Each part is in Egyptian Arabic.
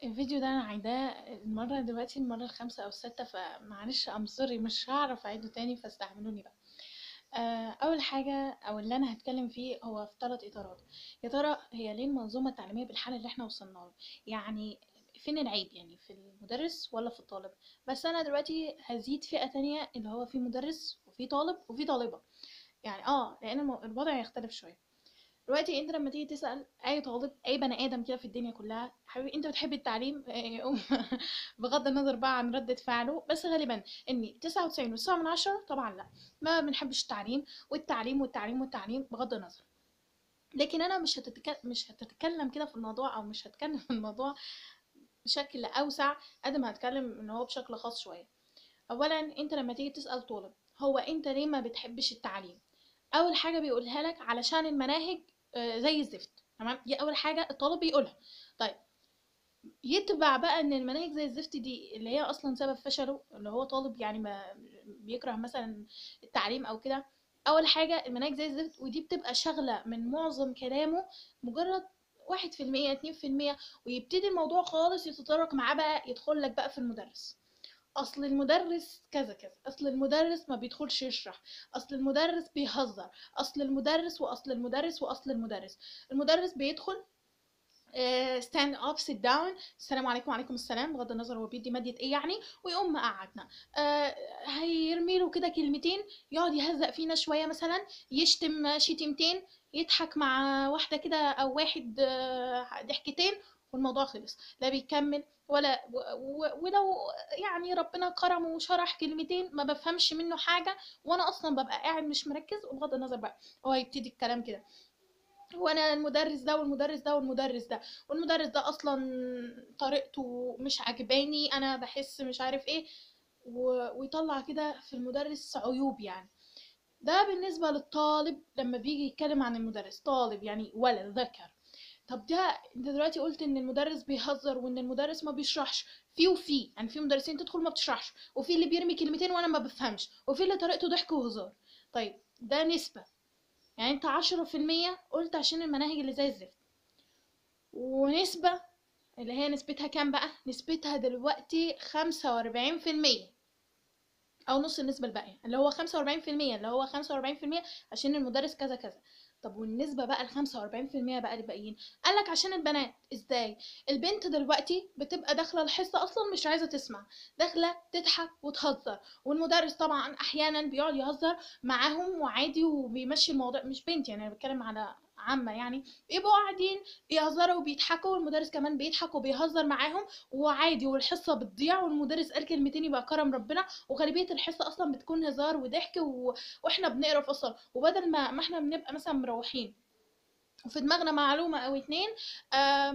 الفيديو ده أنا عايداه المرة دلوقتي المرة الخامسة أو السادسة فمعلش I'm sorry مش هعرف أعيده تاني فاستحملوني بقى آه، أول حاجة أو اللي أنا هتكلم فيه هو في ثلاث إطارات يا ترى هي ليه المنظومة التعليمية بالحال اللي احنا وصلنا له يعني فين العيب يعني في المدرس ولا في الطالب بس أنا دلوقتي هزيد فئة تانية اللي هو في مدرس وفي طالب وفي طالبة يعني اه لأن المو- الوضع يختلف شوية دلوقتي انت لما تيجي تسأل اي طالب اي بني ادم كده في الدنيا كلها حبيبي انت بتحب التعليم آه، يقوم بغض النظر بقى عن ردة فعله بس غالبا ان 99 وتسعة من عشرة طبعا لا ما بنحبش التعليم والتعليم والتعليم والتعليم بغض النظر لكن انا مش هتتكلم مش هتتكلم كده في الموضوع او مش هتكلم في الموضوع بشكل اوسع قد ما هتكلم ان هو بشكل خاص شوية اولا انت لما تيجي تسأل طالب هو انت ليه ما بتحبش التعليم اول حاجه بيقولها لك علشان المناهج آه، زي الزفت تمام دي اول حاجه الطالب بيقولها طيب يتبع بقى ان المناهج زي الزفت دي اللي هي اصلا سبب فشله اللي هو طالب يعني ما بيكره مثلا التعليم او كده اول حاجه المناهج زي الزفت ودي بتبقى شغله من معظم كلامه مجرد واحد في المية اتنين في المية ويبتدي الموضوع خالص يتطرق معاه بقى يدخل لك بقى في المدرس اصل المدرس كذا كذا اصل المدرس ما بيدخلش يشرح اصل المدرس بيهزر اصل المدرس واصل المدرس واصل المدرس المدرس بيدخل ستاند اب سيت داون السلام عليكم وعليكم السلام بغض النظر هو بيدي مادة ايه يعني ويقوم مقعدنا آه، هيرمي له كده كلمتين يقعد يهزق فينا شوية مثلا يشتم شتيمتين يضحك مع واحدة كده او واحد آه، ضحكتين والموضوع خلص لا بيكمل ولا و- و- ولو يعني ربنا كرمه وشرح كلمتين ما بفهمش منه حاجة وانا اصلا ببقى قاعد مش مركز وبغض النظر بقى هو يبتدي الكلام كده وانا المدرس ده والمدرس ده والمدرس ده والمدرس ده اصلا طريقته مش عجباني انا بحس مش عارف ايه و... ويطلع كده في المدرس عيوب يعني ده بالنسبة للطالب لما بيجي يتكلم عن المدرس طالب يعني ولد ذكر طب ده انت دلوقتي قلت ان المدرس بيهزر وان المدرس ما بيشرحش في وفي يعني في مدرسين تدخل ما بتشرحش وفي اللي بيرمي كلمتين وانا ما بفهمش وفي اللي طريقته ضحك وهزار طيب ده نسبة يعني انت عشرة في المية قلت عشان المناهج اللي زي الزفت ونسبة اللي هي نسبتها كام بقى نسبتها دلوقتي خمسة واربعين في المية او نص النسبة الباقية اللي هو خمسة واربعين في المية اللي هو خمسة واربعين في المية عشان المدرس كذا كذا طب والنسبة بقى الخمسة واربعين في المية بقى الباقيين قالك عشان البنات ازاي البنت دلوقتي بتبقى داخلة الحصة اصلا مش عايزة تسمع داخلة تضحك وتهزر والمدرس طبعا احيانا بيقعد يهزر معاهم وعادي وبيمشي الموضوع مش بنت يعني انا بتكلم على عامة يعني بيبقوا قاعدين بيهزروا وبيضحكوا والمدرس كمان بيضحك وبيهزر معاهم وعادي والحصة بتضيع والمدرس قال كلمتين يبقى كرم ربنا وغالبية الحصة أصلا بتكون هزار وضحك و... واحنا بنقرا فصل وبدل ما ما احنا بنبقى مثلا مروحين وفي دماغنا معلومة أو اتنين آه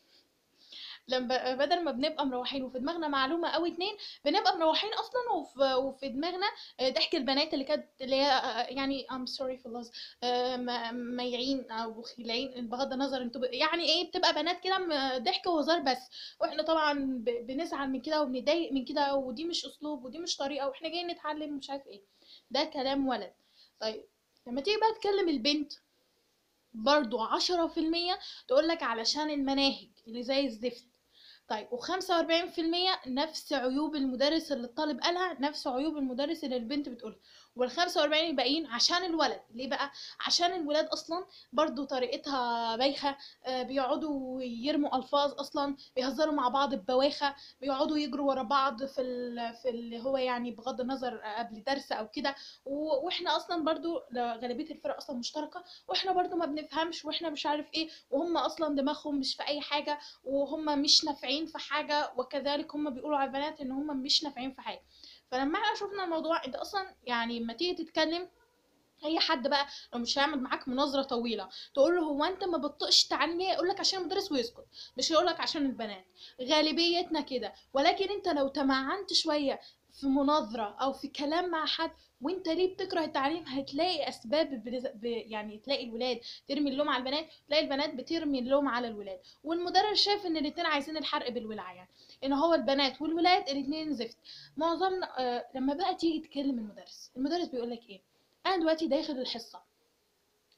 لما بدل ما بنبقى مروحين وفي دماغنا معلومة أو اتنين بنبقى مروحين أصلا وفي, وفي دماغنا آه، ضحك البنات اللي كانت اللي هي آه، يعني I'm sorry for loss آه، م- ميعين أو خلاعين بغض النظر انتوا ب- يعني ايه بتبقى بنات كده م- ضحك وهزار بس واحنا طبعا ب- بنزعل من كده وبنضايق من كده ودي مش أسلوب ودي مش طريقة واحنا جايين نتعلم ومش عارف ايه ده كلام ولد طيب لما تيجي بقى تكلم البنت برضو عشرة في المية تقولك علشان المناهج اللي زي الزفت طيب وخمسة وأربعين في المية نفس عيوب المدرس اللي الطالب قالها نفس عيوب المدرس اللي البنت بتقولها والخمسة وأربعين الباقيين عشان الولد ليه بقى؟ عشان الولاد أصلا برضو طريقتها بايخة آه، بيقعدوا يرموا ألفاظ أصلا بيهزروا مع بعض ببواخة بيقعدوا يجروا ورا بعض في ال... في اللي هو يعني بغض النظر قبل درس أو كده و... واحنا أصلا برضو غالبية الفرق أصلا مشتركة واحنا برضو ما بنفهمش واحنا مش عارف ايه وهم أصلا دماغهم مش في أي حاجة وهم مش نافعين في حاجة وكذلك هم بيقولوا على البنات ان هم مش نافعين في حاجة فلما احنا شفنا الموضوع انت اصلا يعني لما تيجي تتكلم اي حد بقى لو مش هيعمل معاك مناظره طويله تقول له هو انت ما بتطقش تعلم ليه يقول لك عشان المدرس ويسكت مش هيقول لك عشان البنات غالبيتنا كده ولكن انت لو تمعنت شويه في مناظره او في كلام مع حد وانت ليه بتكره التعليم هتلاقي اسباب بلز- ب... يعني تلاقي الولاد ترمي اللوم على البنات تلاقي البنات بترمي اللوم على الولاد والمدرس شايف ان الاتنين عايزين الحرق بالولع يعني ان هو البنات والولاد الاتنين زفت معظمنا آه لما بقى تيجي تكلم المدرس المدرس بيقول لك ايه انا دلوقتي داخل الحصه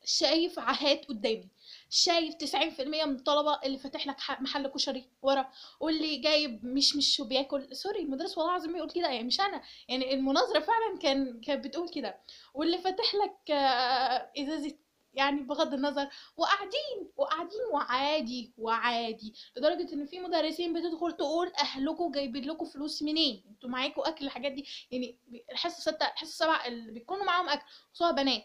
شايف عاهات قدامي شايف 90% من الطلبه اللي فاتح لك ح- محل كشري ورا واللي جايب مش مش وبياكل سوري المدرس والله العظيم يقول كده يعني مش انا يعني المناظره فعلا كان كانت بتقول كده واللي فاتح لك آه، ازازه يعني بغض النظر وقاعدين وقاعدين وعادي وعادي لدرجه ان في مدرسين بتدخل تقول اهلكم جايبين لكم فلوس منين انتوا معاكم اكل الحاجات دي يعني الحصه سته الحصه سبعه اللي بيكونوا معاهم اكل خصوصا بنات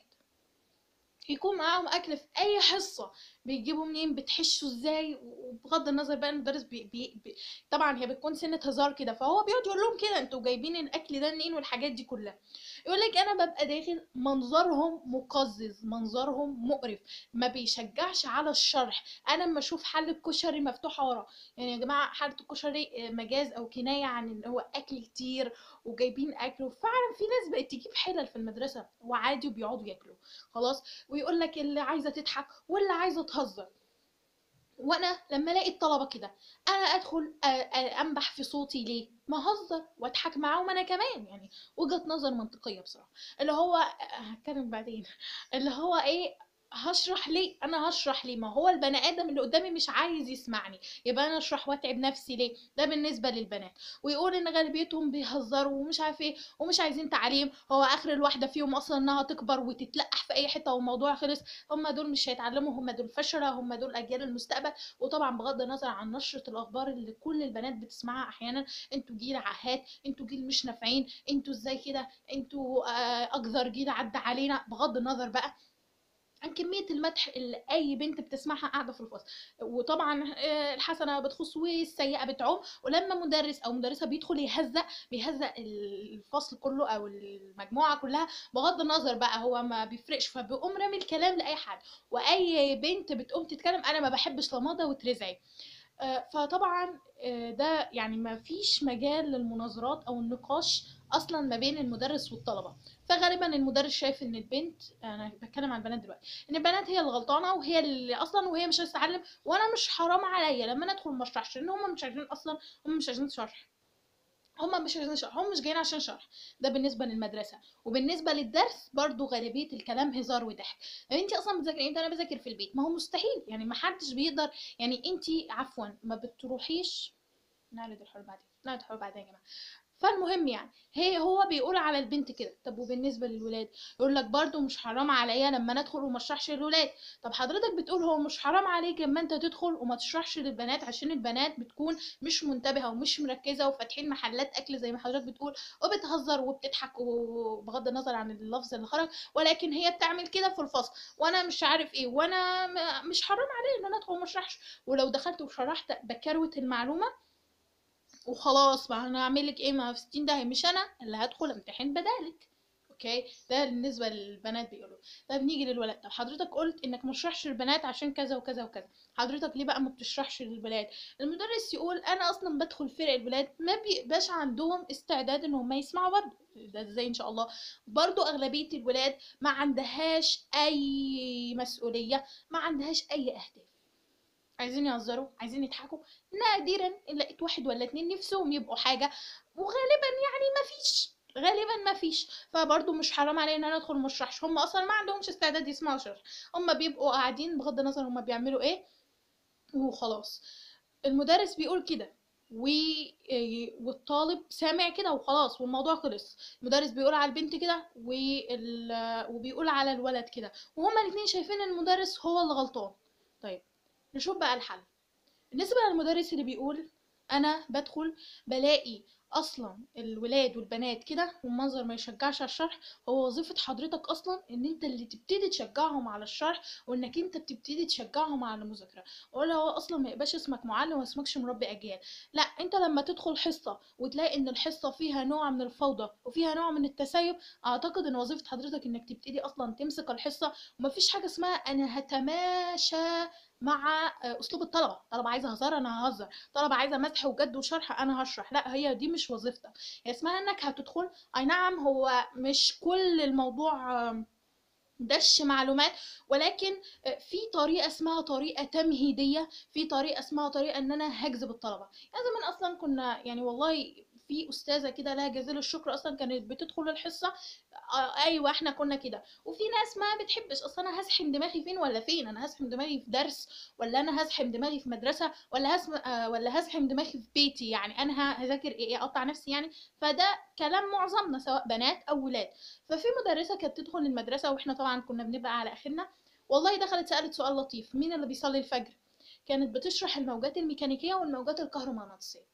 يكون معاهم اكل في اي حصه بيجيبوا منين بتحشوا ازاي وبغض النظر بقى المدرس بي بي بي طبعا هي بتكون سنه هزار كده فهو بيقعد يقول لهم كده انتوا جايبين الاكل ده منين والحاجات دي كلها يقول لك انا ببقى داخل منظرهم مقزز منظرهم مقرف ما بيشجعش على الشرح انا لما اشوف حله الكشري مفتوحه ورا يعني يا جماعه حله الكشري آه، مجاز او كنايه عن ان هو اكل كتير وجايبين اكل وفعلا في ناس بقت تجيب حلل في المدرسه وعادي وبيقعدوا ياكلوا خلاص ويقول لك اللي عايزه تضحك واللي عايزه تهزر وانا لما الاقي الطلبه كده انا ادخل أ- أ- انبح في صوتي ليه ما اهزر واضحك معاهم انا كمان يعني وجهة نظر منطقية بصراحة اللي هو هتكلم بعدين اللي هو ايه هشرح ليه انا هشرح ليه ما هو البني ادم اللي قدامي مش عايز يسمعني يبقى انا اشرح واتعب نفسي ليه ده بالنسبه للبنات ويقول ان غالبيتهم بيهزروا ومش عارف ايه ومش عايزين تعليم هو اخر الواحده فيهم اصلا انها تكبر وتتلقح في اي حته والموضوع خلص هم دول مش هيتعلموا هم دول فشله هم دول اجيال المستقبل وطبعا بغض النظر عن نشره الاخبار اللي كل البنات بتسمعها احيانا انتوا جيل عاهات انتوا جيل مش نافعين انتوا ازاي كده انتوا آه، اقذر جيل عدى علينا بغض النظر بقى عن كمية المدح اللي أي بنت بتسمعها قاعدة في الفصل وطبعا آه، الحسنة بتخص والسيئة بتعم ولما مدرس أو مدرسة بيدخل يهزق بيهزق الفصل كله أو المجموعة كلها بغض النظر بقى هو ما بيفرقش فبيقوم رامي الكلام لأي حد وأي بنت بتقوم تتكلم أنا ما بحبش لماضة وترزعي آه، فطبعا آه، ده يعني ما فيش مجال للمناظرات او النقاش اصلا ما بين المدرس والطلبه فغالبا المدرس شايف ان البنت انا بتكلم عن البنات دلوقتي ان البنات هي الغلطانه وهي اللي اصلا وهي مش عايزه تتعلم وانا مش حرام عليا لما انا ادخل ما اشرحش لان هم مش عايزين اصلا هم مش عايزين شرح هما مش عايزين شرح هم مش جايين عشان شرح ده بالنسبه للمدرسه وبالنسبه للدرس برضو غالبيه الكلام هزار وضحك لو انت اصلا بتذاكري انت انا بذاكر في البيت ما هو مستحيل يعني ما حدش بيقدر يعني انت عفوا ما بتروحيش نعرض الحوار بعدين نعرض الحوار بعدين يا جماعه فالمهم يعني هي هو بيقول على البنت كده طب وبالنسبه للولاد يقول لك برضو مش حرام عليا لما انا ادخل وما اشرحش للولاد طب حضرتك بتقول هو مش حرام عليك لما انت تدخل وما تشرحش للبنات عشان البنات بتكون مش منتبهه ومش مركزه وفاتحين محلات اكل زي ما حضرتك بتقول وبتهزر وبتضحك وبغض النظر عن اللفظ اللي خرج ولكن هي بتعمل كده في الفصل وانا مش عارف ايه وانا م- مش حرام عليا ان انا ادخل وما اشرحش ولو دخلت وشرحت بكروت المعلومه وخلاص ما انا اعمل لك ايه ما في 60 ده مش انا اللي هدخل امتحن بدالك اوكي ده بالنسبه للبنات بيقولوا طب نيجي للولاد طب حضرتك قلت انك ما تشرحش للبنات عشان كذا وكذا وكذا حضرتك ليه بقى ما بتشرحش للولاد المدرس يقول انا اصلا بدخل فرق الولاد ما بيبقاش عندهم استعداد ان هم يسمعوا برضه ده ازاي ان شاء الله برضو اغلبيه الولاد ما عندهاش اي مسؤوليه ما عندهاش اي اهداف عايزين يهزروا عايزين يضحكوا نادرا ان لقيت واحد ولا اتنين نفسهم يبقوا حاجه وغالبا يعني ما فيش غالبا ما فيش فبرضه مش حرام علينا ان انا ادخل ما اشرحش هم اصلا ما عندهمش استعداد يسمعوا شرح هم بيبقوا قاعدين بغض النظر هم بيعملوا ايه وخلاص المدرس بيقول كده و... إيه، والطالب سامع كده وخلاص والموضوع خلص المدرس بيقول على البنت كده وال... وبيقول على الولد كده وهما الاتنين شايفين ان المدرس هو اللي غلطان طيب نشوف بقى الحل بالنسبة للمدرس اللي بيقول أنا بدخل بلاقي أصلا الولاد والبنات كده والمنظر ما يشجعش على الشرح هو وظيفة حضرتك أصلا إن أنت اللي تبتدي تشجعهم على الشرح وإنك أنت بتبتدي تشجعهم على المذاكرة ولا هو أصلا ما يبقاش اسمك معلم وما اسمكش مربي أجيال لا أنت لما تدخل حصة وتلاقي إن الحصة فيها نوع من الفوضى وفيها نوع من التسيب أعتقد إن وظيفة حضرتك إنك تبتدي أصلا تمسك الحصة ومفيش حاجة اسمها أنا هتماشى مع آه، اسلوب الطلبه طلبه عايزه هزار انا ههزر طلبه عايزه مدح وجد وشرح انا هشرح لا هي دي مش وظيفتك هي اسمها انك هتدخل اي نعم هو مش كل الموضوع آم، دش معلومات ولكن آه، في طريقه اسمها طريقه تمهيديه في طريقه اسمها طريقه ان انا هجذب الطلبه يعني زمان اصلا كنا يعني والله في استاذه كده لها جزيل الشكر اصلا كانت بتدخل الحصه آه ايوه احنا كنا كده وفي ناس ما بتحبش اصلا انا هزحم دماغي فين ولا فين انا هزحم دماغي في درس ولا انا هزحم دماغي في مدرسه ولا هزم آه ولا هزحم دماغي في بيتي يعني انا ه- هذاكر ايه اقطع نفسي يعني فده كلام معظمنا سواء بنات او ولاد ففي مدرسه كانت تدخل المدرسه واحنا طبعا كنا بنبقى على اخرنا والله دخلت سالت سؤال لطيف مين اللي بيصلي الفجر كانت بتشرح الموجات الميكانيكيه والموجات الكهرومغناطيسيه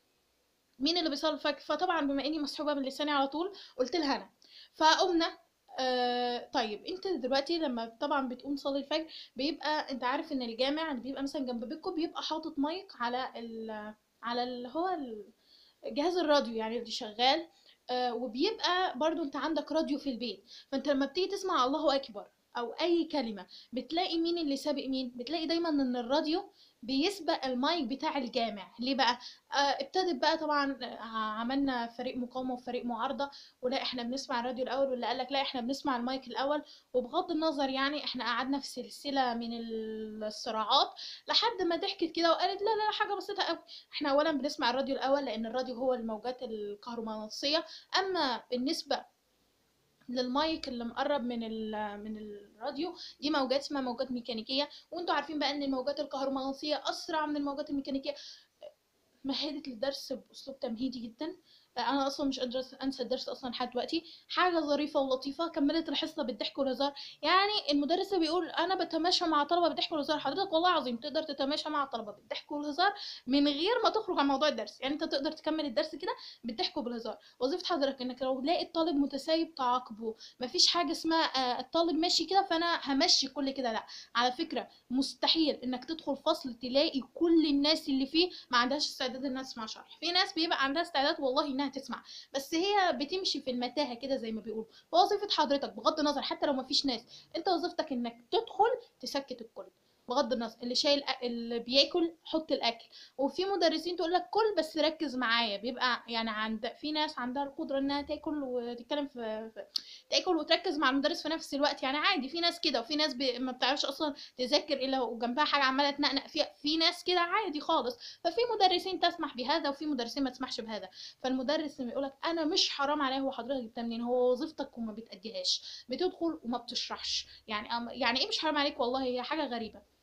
مين اللي بيصلي الفجر فطبعا بما اني مسحوبه من لساني على طول قلت لها انا فقمنا آه طيب انت دلوقتي لما طبعا بتقوم تصلي الفجر بيبقى انت عارف ان الجامع اللي بيبقى مثلا جنب بيتكم بيبقى حاطط مايك على ال على اللي هو ال- جهاز الراديو يعني اللي شغال آه وبيبقى برضو انت عندك راديو في البيت فانت لما بتيجي تسمع الله اكبر او اي كلمة بتلاقي مين اللي سابق مين بتلاقي دايما ان الراديو بيسبق المايك بتاع الجامع ليه بقى آه ابتدت بقى طبعا آه، عملنا فريق مقاومة وفريق معارضة ولا احنا بنسمع الراديو الاول واللي قالك لا احنا بنسمع المايك الاول وبغض النظر يعني احنا قعدنا في سلسلة من الصراعات لحد ما ضحكت كده وقالت لا لا لا، حاجة بسيطة قوي احنا اولا بنسمع الراديو الاول لان الراديو هو الموجات الكهرومغناطيسية اما بالنسبة للمايك اللي مقرب من ال- من الراديو دي موجات اسمها موجات ميكانيكيه وانتوا عارفين بقى ان الموجات الكهرومغناطيسيه اسرع من الموجات الميكانيكيه مهدت الدرس باسلوب تمهيدي جدا انا اصلا مش قادره انسى الدرس اصلا لحد دلوقتي حاجه ظريفه ولطيفه كملت الحصه بالضحك والهزار يعني المدرس بيقول انا بتماشى مع الطلبه بالضحك والهزار حضرتك والله العظيم تقدر تتماشى مع الطلبه بالضحك والهزار من غير ما تخرج عن موضوع الدرس يعني انت تقدر تكمل الدرس كده بالضحك وبالهزار وظيفه حضرتك انك لو لقيت الطالب متسيب تعاقبه مفيش حاجه اسمها آه، الطالب ماشي كده فانا همشي كل كده لا على فكره مستحيل انك تدخل فصل تلاقي كل الناس اللي فيه ما عندهاش استعداد انها تسمع شرح في ناس بيبقى عندها استعداد والله انها تسمع بس هي بتمشي في المتاهه كده زي ما بيقولوا فوظيفه حضرتك بغض النظر حتى لو ما فيش ناس انت وظيفتك انك تدخل تسكت الكل بغض النظر اللي شايل أ- اللي بياكل حط الاكل وفي مدرسين تقول لك كل بس ركز معايا بيبقى يعني عند في ناس عندها القدره انها تاكل وتتكلم في, في تاكل وتركز مع المدرس في نفس الوقت يعني عادي في ناس كده وفي ناس بي... ما بتعرفش اصلا تذاكر الا وجنبها حاجه عماله تنقنق فيها في ناس كده عادي خالص ففي مدرسين تسمح بهذا وفي مدرسين ما تسمحش بهذا فالمدرس لما يقولك انا مش حرام عليه هو حضرتك جبتها منين هو وظيفتك وما بتأديهاش بتدخل وما بتشرحش يعني أم- يعني ايه مش حرام عليك والله هي حاجه غريبه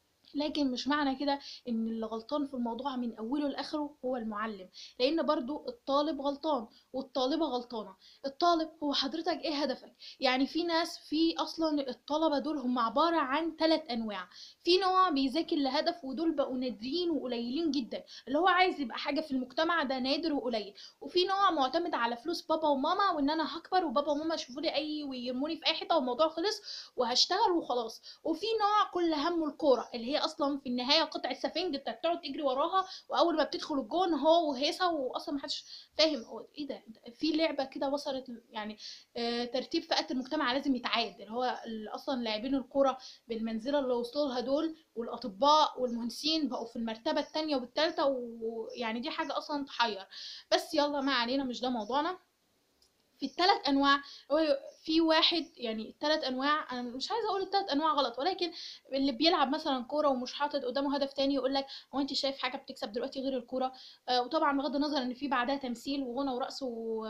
لكن مش معنى كده ان اللي غلطان في الموضوع من اوله لاخره هو المعلم لان برضو الطالب غلطان والطالبه غلطانه الطالب هو حضرتك ايه هدفك يعني في ناس في اصلا الطلبه دول هم عباره عن ثلاث انواع في نوع بيذاكر لهدف ودول بقوا نادرين وقليلين جدا اللي هو عايز يبقى حاجه في المجتمع ده نادر وقليل وفي نوع معتمد على فلوس بابا وماما وان انا هكبر وبابا وماما يشوفوا لي اي ويرموني في اي حته والموضوع خلص وهشتغل وخلاص وفي نوع كل همه الكوره اللي هي اصلا في النهايه قطعه سفنج انت بتقعد تجري وراها واول ما بتدخل الجون هو وهيصه واصلا محدش فاهم هو ايه ده في لعبه كده وصلت ل- يعني آه ترتيب فئات المجتمع لازم يتعاد اللي هو ال- اصلا لاعبين الكوره بالمنزله اللي وصلوا لها دول والاطباء والمهندسين بقوا في المرتبه الثانيه والثالثه ويعني دي حاجه اصلا تحير بس يلا ما علينا مش ده موضوعنا في الثلاث انواع هو في واحد يعني الثلاث انواع انا مش عايزه اقول الثلاث انواع غلط ولكن اللي بيلعب مثلا كوره ومش حاطط قدامه هدف تاني يقول لك هو انت شايف حاجه بتكسب دلوقتي غير الكوره آه وطبعا بغض النظر ان في بعدها تمثيل وغنى ورقص و-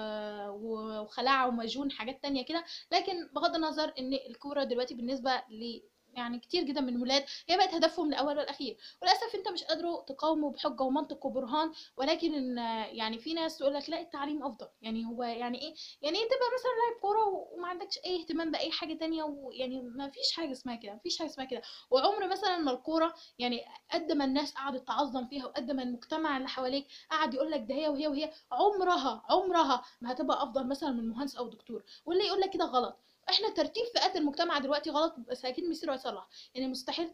و- وخلاعه ومجون حاجات تانية كده لكن بغض النظر ان الكوره دلوقتي بالنسبه ل يعني كتير جدا من الولاد هي بقت هدفهم الاول والاخير وللاسف انت مش قادروا تقاوموا بحجه ومنطق وبرهان ولكن إن يعني في ناس تقول لك لا التعليم افضل يعني هو يعني ايه يعني ايه تبقى مثلا لاعب كوره و- وما عندكش اي اهتمام باي حاجه تانية ويعني ما فيش حاجه اسمها كده ما فيش حاجه اسمها كده وعمر مثلا ما الكوره يعني قد ما الناس قعدت تعظم فيها وقد ما المجتمع اللي حواليك قعد يقول لك ده هي وهي وهي عمرها عمرها ما هتبقى افضل مثلا من مهندس او دكتور واللي يقول لك كده غلط احنا ترتيب فئات المجتمع دلوقتي غلط بس اكيد مصير ويصلح يعني مستحيل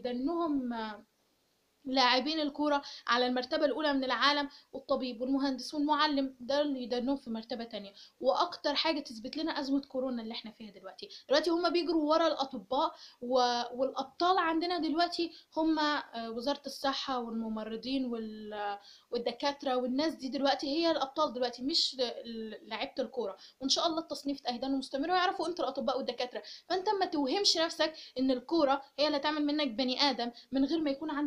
يدنهم آه، لاعبين الكورة على المرتبة الأولى من العالم والطبيب والمهندس والمعلم ده اللي يدنهم في مرتبة تانية وأكتر حاجة تثبت لنا أزمة كورونا اللي احنا فيها دلوقتي دلوقتي هما بيجروا ورا الأطباء و... والأبطال عندنا دلوقتي هما آه، وزارة الصحة والممرضين وال... والدكاترة والناس دي دلوقتي هي الأبطال دلوقتي مش ل- لعيبة الكورة وإن شاء الله التصنيف تأهيدان مستمر ويعرفوا قيمة الأطباء والدكاترة فأنت ما توهمش نفسك إن الكورة هي اللي تعمل منك بني آدم من غير ما يكون عندك أي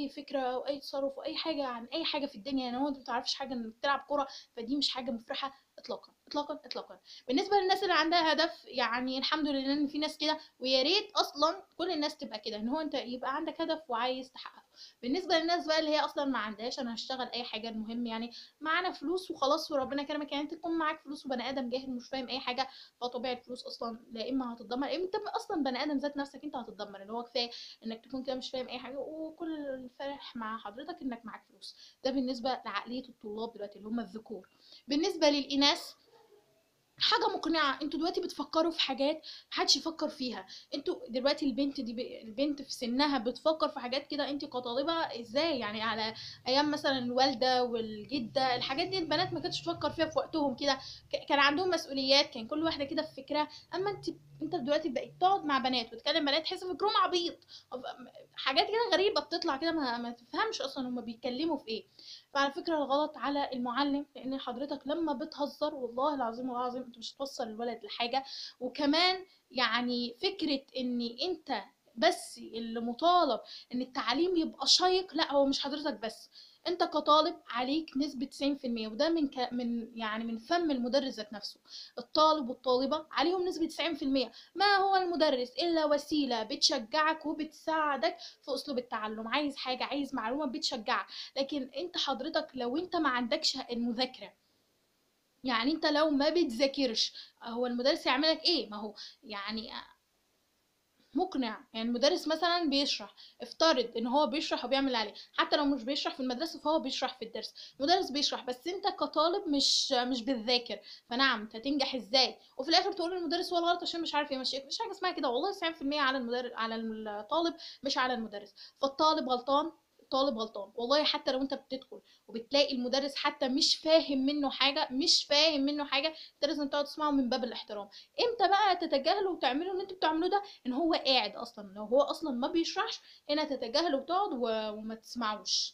اي فكره او اي تصرف او اي حاجه عن اي حاجه في الدنيا يعني هو انت ما بتعرفش حاجه انك تلعب كوره فدي مش حاجه مفرحه اطلاقا اطلاقا اطلاقا بالنسبه للناس اللي عندها هدف يعني الحمد لله ان في ناس كده ويا ريت اصلا كل الناس تبقى كده ان هو انت يبقى عندك هدف وعايز تحققه بالنسبه للناس بقى اللي هي اصلا ما عندهاش انا هشتغل اي حاجه المهم يعني معانا فلوس وخلاص وربنا كرمك يعني انت تكون معاك فلوس وبني ادم جاهل مش فاهم اي حاجه فطبيعي الفلوس اصلا لا اما هتتدمر يا اما انت اصلا بني ادم ذات نفسك انت هتتدمر اللي هو كفايه انك تكون كده مش فاهم اي حاجه وكل الفرح مع حضرتك انك معاك فلوس ده بالنسبه لعقليه الطلاب دلوقتي اللي هم الذكور بالنسبه للاناث حاجة مقنعة انتوا دلوقتي بتفكروا في حاجات محدش يفكر فيها انتوا دلوقتي البنت دي ب... البنت في سنها بتفكر في حاجات كده انت كطالبة ازاي يعني على ايام مثلا الوالدة والجدة الحاجات دي البنات ما كانتش تفكر فيها في وقتهم كده ك... كان عندهم مسؤوليات كان كل واحدة كده في فكرها اما انت انت دلوقتي بقيت تقعد مع بنات وتكلم بنات تحس فكرهم عبيط حاجات كده غريبة بتطلع كده ما, ما تفهمش اصلا هما بيتكلموا في ايه فعلى فكرة الغلط على المعلم لان حضرتك لما بتهزر والله العظيم والله العظيم انت مش هتوصل الولد لحاجة وكمان يعني فكرة ان انت بس اللي مطالب ان التعليم يبقى شيق لا هو مش حضرتك بس انت كطالب عليك نسبة 90% وده من ك... من يعني من فم المدرس ذات نفسه الطالب والطالبة عليهم نسبة 90% ما هو المدرس الا وسيلة بتشجعك وبتساعدك في اسلوب التعلم عايز حاجة عايز معلومة بتشجعك لكن انت حضرتك لو انت ما عندكش المذاكرة يعني انت لو ما بتذاكرش هو المدرس يعملك ايه ما هو يعني مقنع يعني المدرس مثلا بيشرح افترض ان هو بيشرح وبيعمل اللي عليه حتى لو مش بيشرح في المدرسه فهو بيشرح في الدرس المدرس بيشرح بس انت كطالب مش مش بتذاكر فنعم انت هتنجح ازاي وفي الاخر تقول للمدرس هو الغلط عشان مش عارف يمشيك مفيش حاجه اسمها كده والله 90% على المدرس على الطالب مش على المدرس فالطالب غلطان الطالب غلطان والله حتى لو انت بتدخل وبتلاقي المدرس حتى مش فاهم منه حاجه مش فاهم منه حاجه انت لازم تقعد تسمعه من باب الاحترام امتى بقى تتجاهلوا وتعملوا اللي انتوا بتعملوه ده ان هو قاعد اصلا لو هو اصلا ما بيشرحش هنا تتجاهلوا وتقعد وما تسمعوش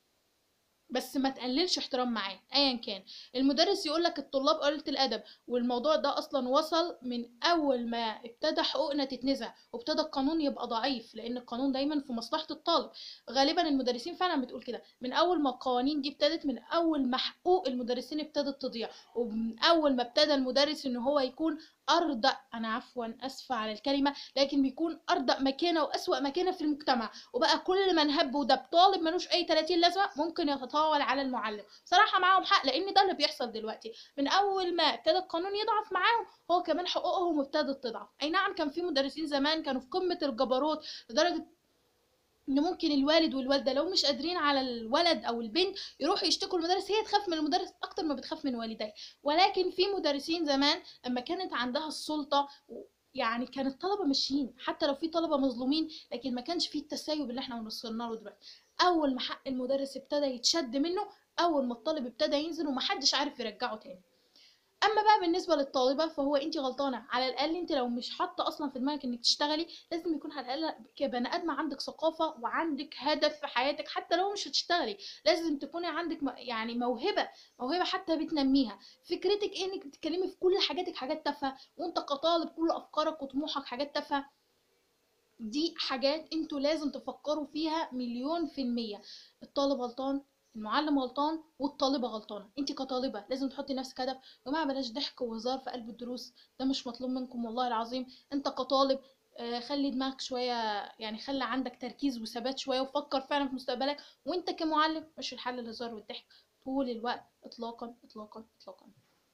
بس ما تقللش احترام معاه ايا كان المدرس يقول لك الطلاب قلة الادب والموضوع ده اصلا وصل من اول ما ابتدى حقوقنا تتنزع وابتدى القانون يبقى ضعيف لان القانون دايما في مصلحة الطالب غالبا المدرسين فعلا بتقول كده من اول ما القوانين دي ابتدت من اول ما حقوق المدرسين ابتدت تضيع ومن اول ما ابتدى المدرس ان هو يكون ارضى انا عفوا اسفه على الكلمه لكن بيكون ارضى مكانه واسوا مكانه في المجتمع وبقى كل من هب ودب طالب ملوش اي 30 لازمه ممكن يتطاول على المعلم صراحه معاهم حق لان ده اللي بيحصل دلوقتي من اول ما ابتدى القانون يضعف معاهم هو كمان حقوقهم ابتدت تضعف اي نعم كان في مدرسين زمان كانوا في قمه الجبروت لدرجه ان ممكن الوالد والوالده لو مش قادرين على الولد او البنت يروحوا يشتكوا المدرس هي تخاف من المدرس اكتر ما بتخاف من والديه ولكن في مدرسين زمان لما كانت عندها السلطه يعني كان الطلبه ماشيين حتى لو في طلبه مظلومين لكن ما كانش فيه التسيب اللي احنا وصلنا له دلوقتي اول ما حق المدرس ابتدى يتشد منه اول ما الطالب ابتدى ينزل ومحدش عارف يرجعه تاني اما بقى بالنسبه للطالبه فهو انت غلطانه على الاقل انت لو مش حاطه اصلا في دماغك انك تشتغلي لازم يكون على الاقل كبني ادمه عندك ثقافه وعندك هدف في حياتك حتى لو مش هتشتغلي لازم تكوني عندك يعني موهبه موهبه حتى بتنميها فكرتك ايه انك بتتكلمي في كل حاجاتك حاجات تافهه وانت كطالب كل افكارك وطموحك حاجات تافهه دي حاجات انتوا لازم تفكروا فيها مليون في المية الطالب غلطان المعلم غلطان والطالبة غلطانة انت كطالبة لازم تحطي نفسك هدف يا جماعة بلاش ضحك وهزار في قلب الدروس ده مش مطلوب منكم والله العظيم انت كطالب آه خلي دماغك شوية يعني خلي عندك تركيز وثبات شوية وفكر فعلا في مستقبلك وانت كمعلم مش الحل الهزار والضحك طول الوقت اطلاقا اطلاقا اطلاقا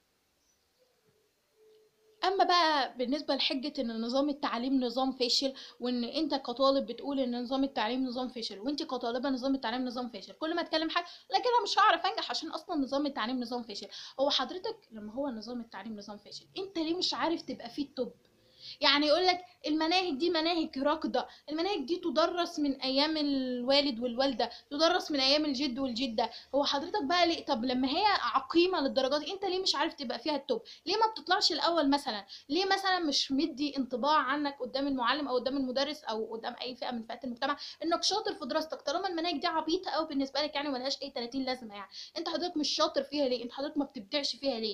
اما بقى بالنسبه لحجه ان نظام التعليم نظام فاشل وان انت كطالب بتقول ان نظام التعليم نظام فاشل وانت كطالبه نظام التعليم نظام فاشل كل ما اتكلم حاجه لا كده مش هعرف انجح عشان اصلا نظام التعليم نظام فاشل هو حضرتك لما هو نظام التعليم نظام فاشل انت ليه مش عارف تبقى فيه التوب يعني يقول لك المناهج دي مناهج راكده المناهج دي تدرس من ايام الوالد والوالده تدرس من ايام الجد والجده هو حضرتك بقى ليه طب لما هي عقيمه للدرجات انت ليه مش عارف تبقى فيها التوب ليه ما بتطلعش الاول مثلا ليه مثلا مش مدي انطباع عنك قدام المعلم او قدام المدرس او قدام اي فئه من فئات المجتمع انك شاطر في دراستك طالما المناهج دي عبيطه قوي بالنسبه لك يعني ملهاش اي 30 لازمه يعني انت حضرتك مش شاطر فيها ليه انت حضرتك ما بتبدعش فيها ليه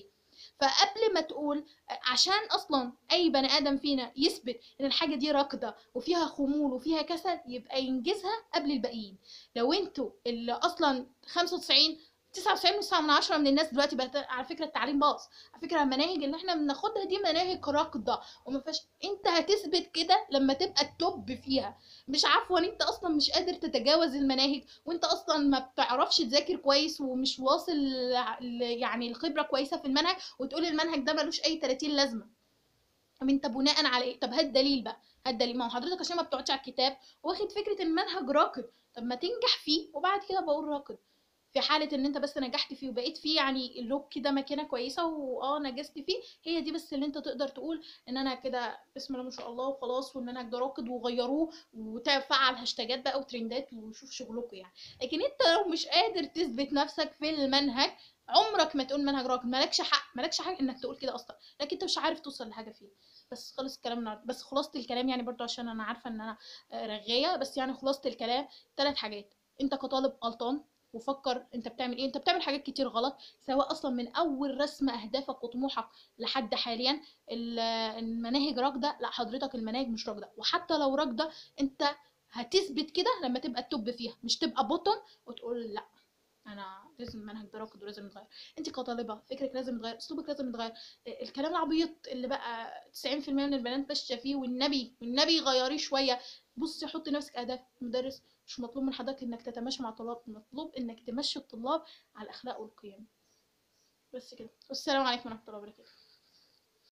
فقبل ما تقول عشان اصلا اي بني ادم فينا يثبت ان الحاجه دي راكده وفيها خمول وفيها كسل يبقى ينجزها قبل الباقيين لو انتوا اللي اصلا 95 99 من عشرة من الناس دلوقتي بقت على فكره التعليم باظ على فكره المناهج اللي احنا بناخدها دي مناهج راكده وما فيهاش انت هتثبت كده لما تبقى التوب فيها مش عفوا انت اصلا مش قادر تتجاوز المناهج وانت اصلا ما بتعرفش تذاكر كويس ومش واصل ل- يعني الخبره كويسه في المنهج وتقول المنهج ده ملوش اي 30 لازمه طب انت بناء على ايه طب هات دليل بقى هات دليل ما هو حضرتك عشان ما بتقعدش على الكتاب واخد فكره المنهج راكد طب ما تنجح فيه وبعد كده بقول راكد في حالة ان انت بس نجحت فيه وبقيت فيه يعني اللوك كده مكانة كويسة واه نجزت فيه هي دي بس اللي انت تقدر تقول ان انا كده بسم الله ما شاء الله وخلاص والمنهج ده راكد وغيروه وتفعل هاشتاجات بقى وترندات وشوف شغلكم يعني لكن انت لو مش قادر تثبت نفسك في المنهج عمرك ما تقول منهج راكد مالكش حق مالكش حق انك تقول كده اصلا لكن انت مش عارف توصل لحاجة فيه بس خلص الكلام النهارده بس خلاصة الكلام يعني برضو عشان انا عارفة ان انا آه، رغاية بس يعني خلاصة الكلام ثلاث حاجات انت كطالب غلطان وفكر انت بتعمل ايه انت بتعمل حاجات كتير غلط سواء اصلا من اول رسم اهدافك وطموحك لحد حاليا ال- المناهج راكده لا حضرتك المناهج مش راكده وحتى لو راكده انت هتثبت كده لما تبقى التوب فيها مش تبقى بوتوم وتقول لا انا لازم المنهج ده راكد ولازم يتغير انت كطالبه فكرك لازم يتغير اسلوبك لازم يتغير الكلام العبيط اللي بقى 90% من البنات ماشيه فيه والنبي والنبي غيريه شويه بصي حطي نفسك اهداف مدرس مش مطلوب من حضرتك انك تتماشى مع الطلاب مطلوب انك تمشي الطلاب على الاخلاق والقيم بس كده والسلام عليكم ورحمه الله وبركاته